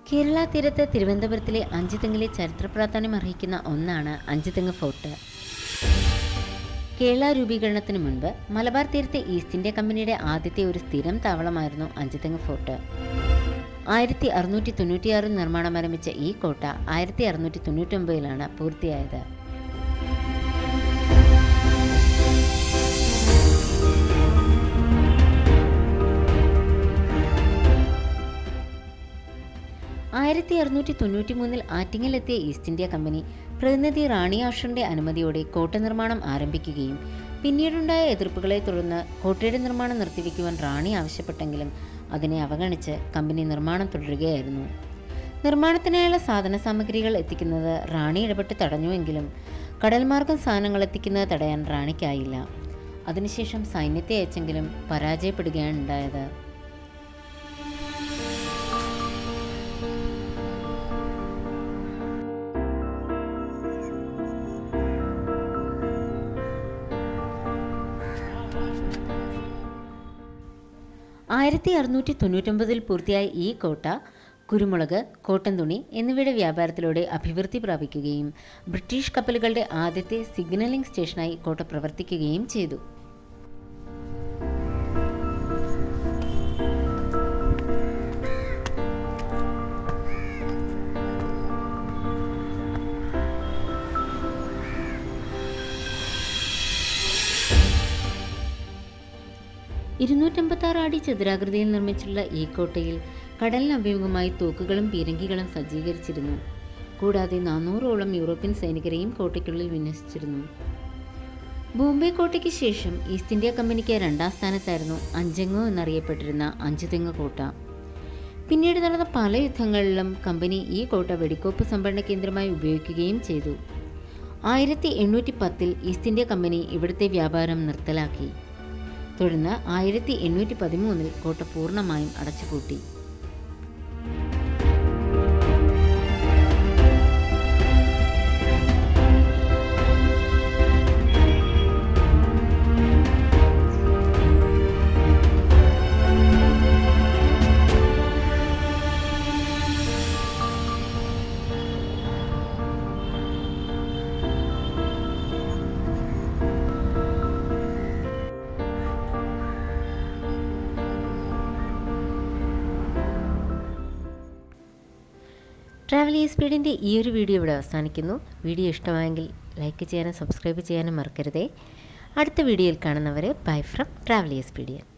കേരള തീരത്ത് തിരുവനന്തപുരത്തിലെ അഞ്ചുതെങ്ങിലെ ചരിത്ര പ്രാധാന്യം അർഹിക്കുന്ന ഒന്നാണ് അഞ്ചുതെങ്ങ് ഫോർട്ട് കേരള രൂപീകരണത്തിന് മുൻപ് മലബാർ തീരത്തെ ഈസ്റ്റ് ഇന്ത്യ കമ്പനിയുടെ ആദ്യത്തെ ഒരു സ്ഥിരം താവളമായിരുന്നു അഞ്ചുതെങ്ങ് ഫോർട്ട് ആയിരത്തി അറുന്നൂറ്റി തൊണ്ണൂറ്റിയാറിൽ നിർമ്മാണം ആരംഭിച്ച ഈ കോട്ട ആയിരത്തി അറുന്നൂറ്റി തൊണ്ണൂറ്റി ഒമ്പതിലാണ് പൂർത്തിയായത് ആയിരത്തി അറുന്നൂറ്റി തൊണ്ണൂറ്റി മൂന്നിൽ ആറ്റിങ്ങലെത്തിയ ഈസ്റ്റ് ഇന്ത്യ കമ്പനി പ്രതിനിധി റാണി ആഷറിന്റെ അനുമതിയോടെ കോട്ട നിർമ്മാണം ആരംഭിക്കുകയും പിന്നീടുണ്ടായ എതിർപ്പുകളെ തുടർന്ന് കോട്ടയുടെ നിർമ്മാണം നിർത്തിവെക്കുവാൻ റാണി ആവശ്യപ്പെട്ടെങ്കിലും അതിനെ അവഗണിച്ച് കമ്പനി നിർമ്മാണം തുടരുകയായിരുന്നു നിർമ്മാണത്തിനായുള്ള സാധന സാമഗ്രികൾ എത്തിക്കുന്നത് റാണി ഇടപെട്ട് തടഞ്ഞുവെങ്കിലും കടൽമാർഗം സാധനങ്ങൾ എത്തിക്കുന്നത് തടയാൻ റാണിക്കായില്ല അതിനുശേഷം സൈന്യത്തെ അയച്ചെങ്കിലും പരാജയപ്പെടുകയാണ് ഉണ്ടായത് ആയിരത്തി അറുന്നൂറ്റി തൊണ്ണൂറ്റൊമ്പതിൽ പൂർത്തിയായ ഈ കോട്ട കുരുമുളക് കോട്ടൻ തുണി എന്നിവയുടെ വ്യാപാരത്തിലൂടെ അഭിവൃദ്ധി പ്രാപിക്കുകയും ബ്രിട്ടീഷ് കപ്പലുകളുടെ ആദ്യത്തെ സിഗ്നലിംഗ് സ്റ്റേഷനായി കോട്ട പ്രവർത്തിക്കുകയും ചെയ്തു ഇരുന്നൂറ്റമ്പത്താറ് അടി ചതുരാകൃതിയിൽ നിർമ്മിച്ചിട്ടുള്ള ഈ കോട്ടയിൽ കടലിന് അഭിമുഖമായി തോക്കുകളും പീരങ്കികളും സജ്ജീകരിച്ചിരുന്നു കൂടാതെ നാനൂറോളം യൂറോപ്യൻ സൈനികരെയും കോട്ടയ്ക്കുള്ളിൽ വിന്യസിച്ചിരുന്നു ബോംബെ കോട്ടയ്ക്ക് ശേഷം ഈസ്റ്റ് ഇന്ത്യ കമ്പനിക്ക് രണ്ടാം സ്ഥാനത്തായിരുന്നു അഞ്ചെങ്ങോ എന്നറിയപ്പെട്ടിരുന്ന അഞ്ചുതെങ്ങ് കോട്ട പിന്നീട് നടന്ന പല യുദ്ധങ്ങളിലും കമ്പനി ഈ കോട്ട വെടിക്കോപ്പ് സംഭരണ കേന്ദ്രമായി ഉപയോഗിക്കുകയും ചെയ്തു ആയിരത്തി എണ്ണൂറ്റി പത്തിൽ ഈസ്റ്റ് ഇന്ത്യ കമ്പനി ഇവിടുത്തെ വ്യാപാരം നിർത്തലാക്കി തുടർന്ന് ആയിരത്തി എണ്ണൂറ്റി പതിമൂന്നിൽ കോട്ട പൂർണ്ണമായും അടച്ചുപൂട്ടി ട്രാവൽ ഈ സ്പീഡിൻ്റെ ഈ ഒരു വീഡിയോ ഇവിടെ അവസാനിക്കുന്നു വീഡിയോ ഇഷ്ടമായെങ്കിൽ ലൈക്ക് ചെയ്യാനും സബ്സ്ക്രൈബ് ചെയ്യാനും മറക്കരുതേ അടുത്ത വീഡിയോയിൽ കാണുന്നവരെ ബൈ ഫ്രം ട്രാവൽ ഈ സ്പീഡിയൻ